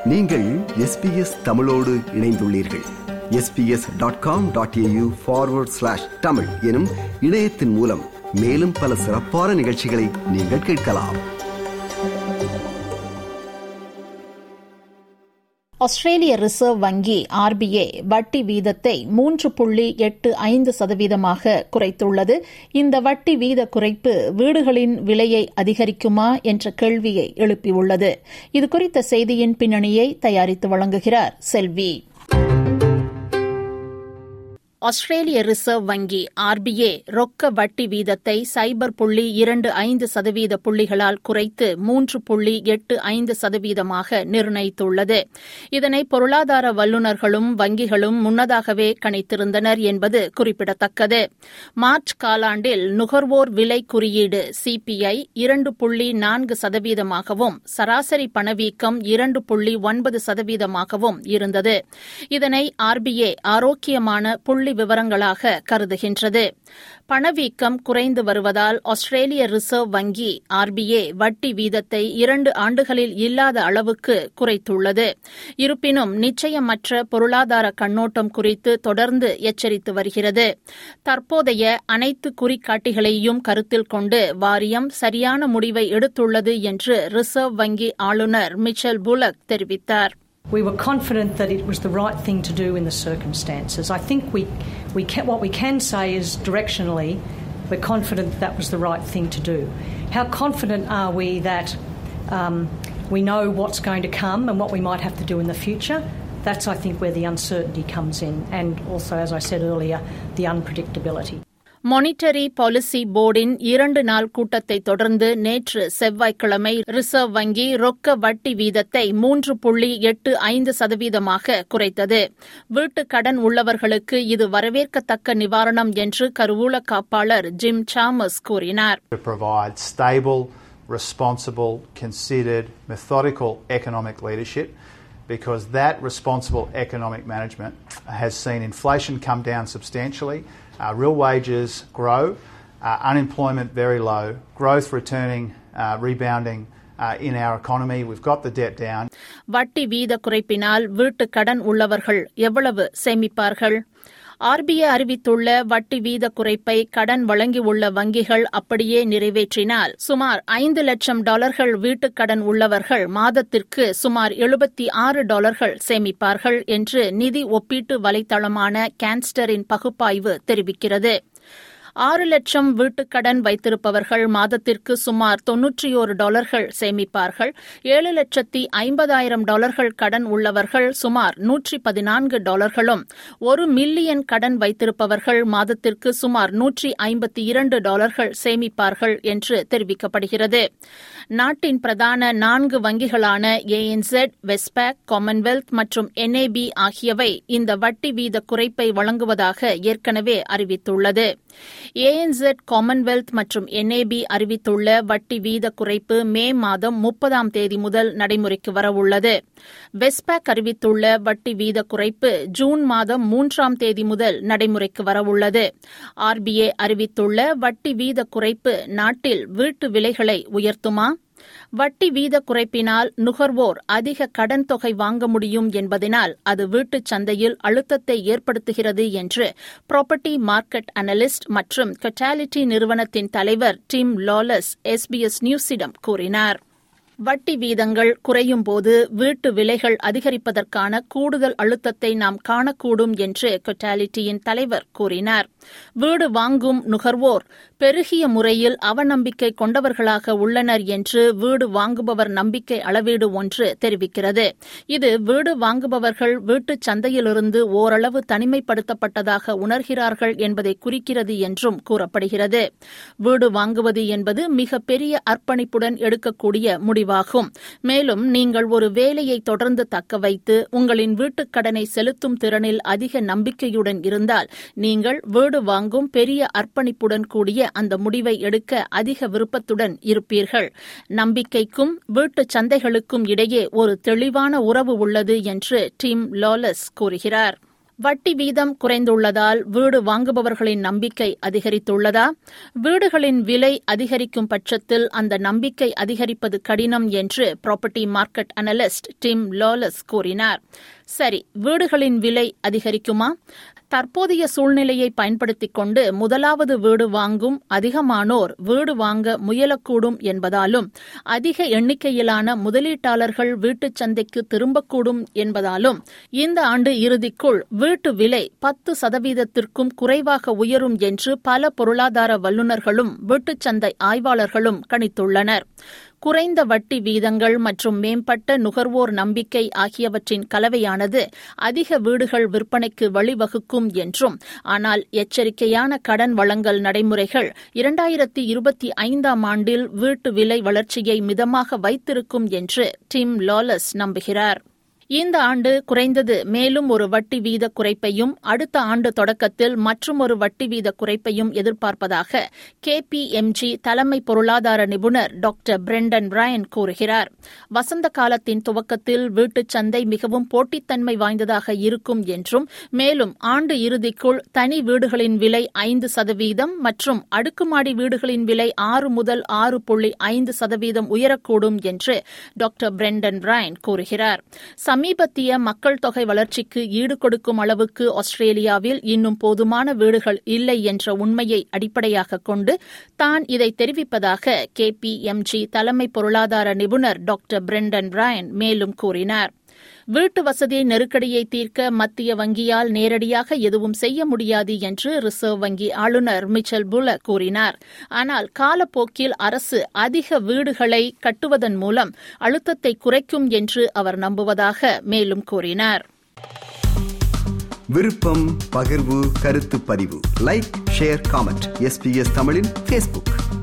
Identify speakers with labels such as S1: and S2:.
S1: நீங்கள் எஸ்பிஎஸ் தமிழோடு இணைந்துள்ளீர்கள் SBS dot com dot AU forward slash Tamil எனும் இணையத்தின் மூலம் மேலும் பல சிறப்பான நிகழ்ச்சிகளை நீங்கள் கேட்கலாம்
S2: ஆஸ்திரேலிய ரிசர்வ் வங்கி ஆர்பிஐ வட்டி வீதத்தை மூன்று புள்ளி எட்டு ஐந்து சதவீதமாக குறைத்துள்ளது இந்த வட்டி வீத குறைப்பு வீடுகளின் விலையை அதிகரிக்குமா என்ற கேள்வியை எழுப்பியுள்ளது இதுகுறித்த செய்தியின் பின்னணியை தயாரித்து வழங்குகிறார் செல்வி ஆஸ்திரேலிய ரிசர்வ் வங்கி ஆர்பிஐ ரொக்க வட்டி வீதத்தை சைபர் புள்ளி இரண்டு ஐந்து சதவீத புள்ளிகளால் குறைத்து மூன்று புள்ளி எட்டு ஐந்து சதவீதமாக நிர்ணயித்துள்ளது இதனை பொருளாதார வல்லுநர்களும் வங்கிகளும் முன்னதாகவே கணித்திருந்தனர் என்பது குறிப்பிடத்தக்கது மார்ச் காலாண்டில் நுகர்வோர் விலை குறியீடு சிபிஐ இரண்டு புள்ளி நான்கு சதவீதமாகவும் சராசரி பணவீக்கம் இரண்டு புள்ளி ஒன்பது சதவீதமாகவும் இருந்தது இதனை ஆர்பிஐ ஆரோக்கியமான புள்ளி விவரங்களாக கருதுகின்றது பணவீக்கம் குறைந்து வருவதால் ஆஸ்திரேலிய ரிசர்வ் வங்கி ஆர்பிஐ வட்டி வீதத்தை இரண்டு ஆண்டுகளில் இல்லாத அளவுக்கு குறைத்துள்ளது இருப்பினும் நிச்சயமற்ற பொருளாதார கண்ணோட்டம் குறித்து தொடர்ந்து எச்சரித்து வருகிறது தற்போதைய அனைத்து குறிகாட்டிகளையும் கருத்தில் கொண்டு வாரியம் சரியான முடிவை எடுத்துள்ளது என்று ரிசர்வ் வங்கி ஆளுநர் மிச்சல் புலக் தெரிவித்தார்
S3: We were confident that it was the right thing to do in the circumstances. I think we, we can, what we can say is directionally, we're confident that, that was the right thing to do. How confident are we that um, we know what's going to come and what we might have to do in the future? That's, I think, where the uncertainty comes in, and also, as I said earlier, the unpredictability.
S2: Monetary policy போர்டின் இரண்டு நாள் கூட்டத்தை தொடர்ந்து நேற்று செவ்வாய்க்கிழமை reserve வங்கி ரொக்க வட்டி வீதத்தை மூன்று புள்ளி எட்டு ஐந்து சதவீதமாக குறைத்தது வீட்டுக் கடன் உள்ளவர்களுக்கு இது வரவேற்கத்தக்க நிவாரணம் என்று கருவூல காப்பாளர் ஜிம் சாமஸ் கூறினார்
S4: to provide stable, responsible, considered, methodical economic leadership because that responsible economic management has seen inflation come down substantially, uh, real wages grow, uh, unemployment very low, growth returning, uh, rebounding uh, in our economy. We've got the debt down.
S2: வட்டி வீத குறைப்பினால் வீட்டுக் கடன் உள்ளவர்கள் எவ்வளவு சேமிப்பார்கள் RBI அறிவித்துள்ள வட்டி வீத குறைப்பை கடன் வழங்கியுள்ள வங்கிகள் அப்படியே நிறைவேற்றினால் சுமார் ஐந்து லட்சம் டாலர்கள் வீட்டுக் கடன் உள்ளவர்கள் மாதத்திற்கு சுமார் எழுபத்தி ஆறு டாலர்கள் சேமிப்பார்கள் என்று நிதி ஒப்பீட்டு வலைதளமான கேன்ஸ்டரின் பகுப்பாய்வு தெரிவிக்கிறது ஆறு லட்சம் வீட்டுக்கடன் வைத்திருப்பவர்கள் மாதத்திற்கு சுமார் தொன்னூற்றியோரு டாலர்கள் சேமிப்பார்கள் ஏழு லட்சத்தி ஐம்பதாயிரம் டாலர்கள் கடன் உள்ளவர்கள் சுமார் நூற்றி பதினான்கு டாலர்களும் ஒரு மில்லியன் கடன் வைத்திருப்பவர்கள் மாதத்திற்கு சுமார் நூற்றி ஐம்பத்தி இரண்டு டாலர்கள் சேமிப்பார்கள் என்று தெரிவிக்கப்படுகிறது நாட்டின் பிரதான நான்கு வங்கிகளான ஏஎன்செட் வெஸ்பேக் காமன்வெல்த் மற்றும் என்ஏபி ஆகியவை இந்த வட்டி வீத குறைப்பை வழங்குவதாக ஏற்கனவே அறிவித்துள்ளது ஏஎன்செட் காமன்வெல்த் மற்றும் என்ஏபி அறிவித்துள்ள வட்டி வீத குறைப்பு மே மாதம் முப்பதாம் தேதி முதல் நடைமுறைக்கு வரவுள்ளது வெஸ்பேக் அறிவித்துள்ள வட்டி வீத குறைப்பு ஜூன் மாதம் மூன்றாம் தேதி முதல் நடைமுறைக்கு வரவுள்ளது ஆர்பிஐ அறிவித்துள்ள வட்டி வீத குறைப்பு நாட்டில் வீட்டு விலைகளை உயர்த்துமா வட்டி வீத குறைப்பினால் நுகர்வோர் அதிக கடன் தொகை வாங்க முடியும் என்பதனால் அது வீட்டுச் சந்தையில் அழுத்தத்தை ஏற்படுத்துகிறது என்று ப்ராப்பர்ட்டி மார்க்கெட் அனலிஸ்ட் மற்றும் கட்டாலிட்டி நிறுவனத்தின் தலைவர் டிம் லாலஸ் எஸ்பிஎஸ் நியூஸிடம் கூறினார் வட்டி வீதங்கள் குறையும் போது வீட்டு விலைகள் அதிகரிப்பதற்கான கூடுதல் அழுத்தத்தை நாம் காணக்கூடும் என்று கொட்டாலிட்டியின் தலைவர் கூறினார் வீடு வாங்கும் நுகர்வோர் பெருகிய முறையில் அவநம்பிக்கை கொண்டவர்களாக உள்ளனர் என்று வீடு வாங்குபவர் நம்பிக்கை அளவீடு ஒன்று தெரிவிக்கிறது இது வீடு வாங்குபவர்கள் வீட்டுச் சந்தையிலிருந்து ஓரளவு தனிமைப்படுத்தப்பட்டதாக உணர்கிறார்கள் என்பதை குறிக்கிறது என்றும் கூறப்படுகிறது வீடு வாங்குவது என்பது மிக பெரிய அர்ப்பணிப்புடன் எடுக்கக்கூடிய முடிவு முடிவாகும் மேலும் நீங்கள் ஒரு வேலையை தொடர்ந்து தக்க வைத்து உங்களின் வீட்டுக் கடனை செலுத்தும் திறனில் அதிக நம்பிக்கையுடன் இருந்தால் நீங்கள் வீடு வாங்கும் பெரிய அர்ப்பணிப்புடன் கூடிய அந்த முடிவை எடுக்க அதிக விருப்பத்துடன் இருப்பீர்கள் நம்பிக்கைக்கும் வீட்டுச் சந்தைகளுக்கும் இடையே ஒரு தெளிவான உறவு உள்ளது என்று டிம் லாலஸ் கூறுகிறார் வட்டி வீதம் குறைந்துள்ளதால் வீடு வாங்குபவர்களின் நம்பிக்கை அதிகரித்துள்ளதா வீடுகளின் விலை அதிகரிக்கும் பட்சத்தில் அந்த நம்பிக்கை அதிகரிப்பது கடினம் என்று property market analyst Tim Lawless கூறினார் சரி வீடுகளின் விலை அதிகரிக்குமா தற்போதைய சூழ்நிலையை பயன்படுத்திக் கொண்டு முதலாவது வீடு வாங்கும் அதிகமானோர் வீடு வாங்க முயலக்கூடும் என்பதாலும் அதிக எண்ணிக்கையிலான முதலீட்டாளர்கள் வீட்டுச் சந்தைக்கு திரும்பக்கூடும் என்பதாலும் இந்த ஆண்டு இறுதிக்குள் வீட்டு விலை பத்து சதவீதத்திற்கும் குறைவாக உயரும் என்று பல பொருளாதார வல்லுநர்களும் வீட்டுச் சந்தை ஆய்வாளர்களும் கணித்துள்ளனர் குறைந்த வட்டி வீதங்கள் மற்றும் மேம்பட்ட நுகர்வோர் நம்பிக்கை ஆகியவற்றின் கலவையானது அதிக வீடுகள் விற்பனைக்கு வழிவகுக்கும் என்றும் ஆனால் எச்சரிக்கையான கடன் வழங்கல் நடைமுறைகள் இரண்டாயிரத்தி இருபத்தி ஐந்தாம் ஆண்டில் வீட்டு விலை வளர்ச்சியை மிதமாக வைத்திருக்கும் என்று டிம் லாலஸ் நம்புகிறார் இந்த ஆண்டு குறைந்தது மேலும் ஒரு வட்டி வீத குறைப்பையும் அடுத்த ஆண்டு தொடக்கத்தில் மற்றுமொரு வட்டி வீத குறைப்பையும் எதிர்பார்ப்பதாக கேபிஎம்ஜி தலைமை பொருளாதார நிபுணர் டாக்டர் பிரெண்டன் ரயன் கூறுகிறார் வசந்த காலத்தின் துவக்கத்தில் வீட்டுச் சந்தை மிகவும் போட்டித்தன்மை வாய்ந்ததாக இருக்கும் என்றும் மேலும் ஆண்டு இறுதிக்குள் தனி வீடுகளின் விலை ஐந்து சதவீதம் மற்றும் அடுக்குமாடி வீடுகளின் விலை ஆறு முதல் ஆறு புள்ளி ஐந்து சதவீதம் உயரக்கூடும் என்று டாக்டர் பிரெண்டன் ரயன் கூறுகிறார் சமீபத்திய மக்கள் தொகை வளர்ச்சிக்கு ஈடு கொடுக்கும் அளவுக்கு ஆஸ்திரேலியாவில் இன்னும் போதுமான வீடுகள் இல்லை என்ற உண்மையை அடிப்படையாக கொண்டு தான் இதை தெரிவிப்பதாக கேபிஎம்ஜி தலைமை பொருளாதார நிபுணர் டாக்டர் பிரெண்டன் பிராயன் மேலும் கூறினார் வீட்டு வசதி நெருக்கடியை தீர்க்க மத்திய வங்கியால் நேரடியாக எதுவும் செய்ய முடியாது என்று ரிசர்வ் வங்கி ஆளுநர் மிச்சல் புல கூறினார் ஆனால் காலப்போக்கில் அரசு அதிக வீடுகளை கட்டுவதன் மூலம் அழுத்தத்தை குறைக்கும் என்று அவர் நம்புவதாக மேலும் கூறினார்
S1: விருப்பம் பகிர்வு கருத்து பதிவு லைக் ஷேர் காமெண்ட் எஸ்பிஎஸ் தமிழின் ஃபேஸ்புக்